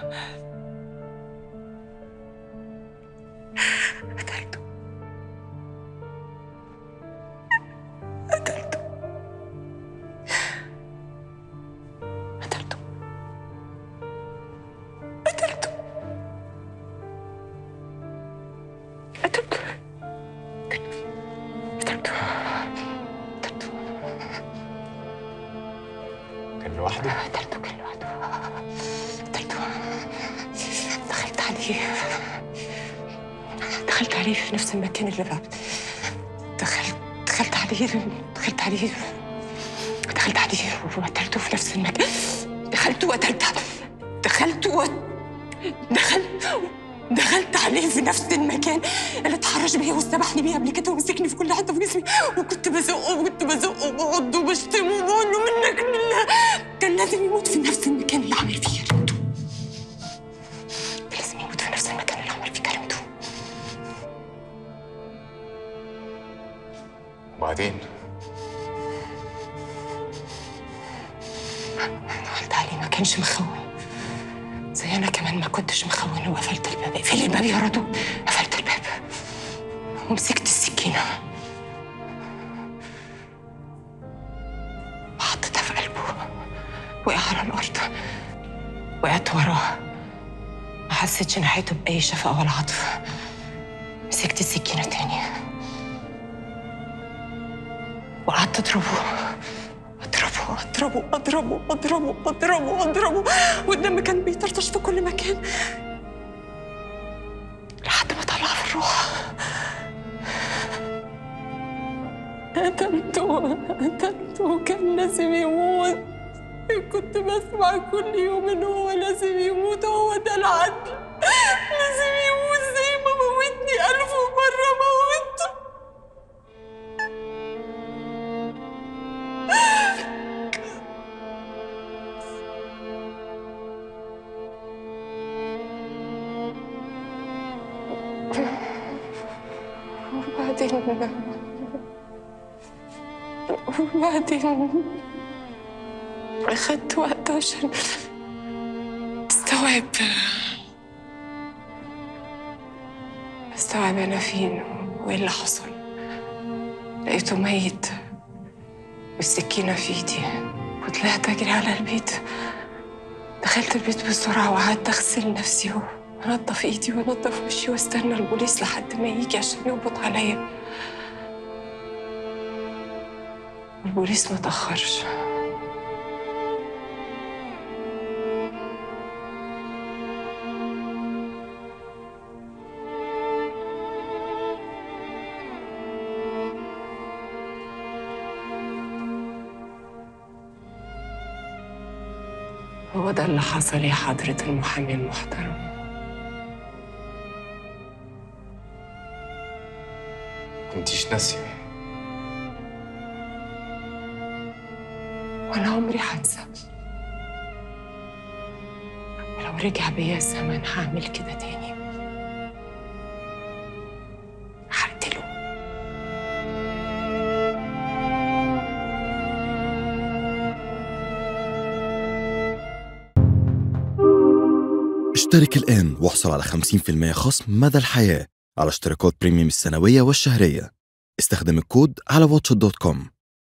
قتلته قتلته قتلته قتلته قتلته قتلته قتلته كان لوحده قتلته كان لوحده قتلته دخلت عليه دخلت عليه في نفس المكان اللي بعد دخلت دخلت عليه دخلت عليه دخلت عليه وقتلته في نفس المكان دخلت وقتلته دخلت و... دخلت دخلت عليه في نفس المكان اللي اتحرش بيا واستبحني بيه قبل كده ومسكني في كل حته في جسمي وكنت بزقه وكنت بزقه وبعضه وبشتمه وبقول له منك لله كان لازم يموت في نفس المكان اللي عمل فيه كلمته كان لازم يموت في نفس المكان اللي عمل فيه كلمته وبعدين دخلت عليه ما كانش مخون زي انا كمان ما كنتش مخون وقفلت الباب اقفلي الباب يا رضو قفلت الباب ومسكت السكينه وحطيتها في قلبه وقع على الارض وقعت وراه ما حسيتش ناحيته باي شفقه ولا عطف مسكت السكينه تاني وقعدت اضربه اضربه اضربه اضربه اضربه اضربه اضربه والدم كان بيطرطش في كل مكان لحد ما طلع في الروح قتلته قتلته كان لازم يموت كنت بسمع كل يوم ان هو لازم يموت هو ده العدل لازم يموت زي ما موتني ألف مرة موته وبعدين وبعدين أخدت وقت عشان استوعب استوعب أنا فين وإيه اللي حصل لقيته ميت والسكينة في إيدي وطلعت أجري على البيت دخلت البيت بسرعة وقعدت أغسل نفسي وأنضف إيدي وأنضف وشي واستنى البوليس لحد ما يجي عشان يقبض عليا البوليس ما تأخرش هو ده اللي حصل يا حضرة المحامي المحترم كنتيش ناسيه وأنا عمري هنسى ولو رجع بيا الزمن هعمل كده تاني هقتله اشترك الآن واحصل على 50% خصم مدى الحياة على اشتراكات بريميوم السنوية والشهرية استخدم الكود على واتش دوت كوم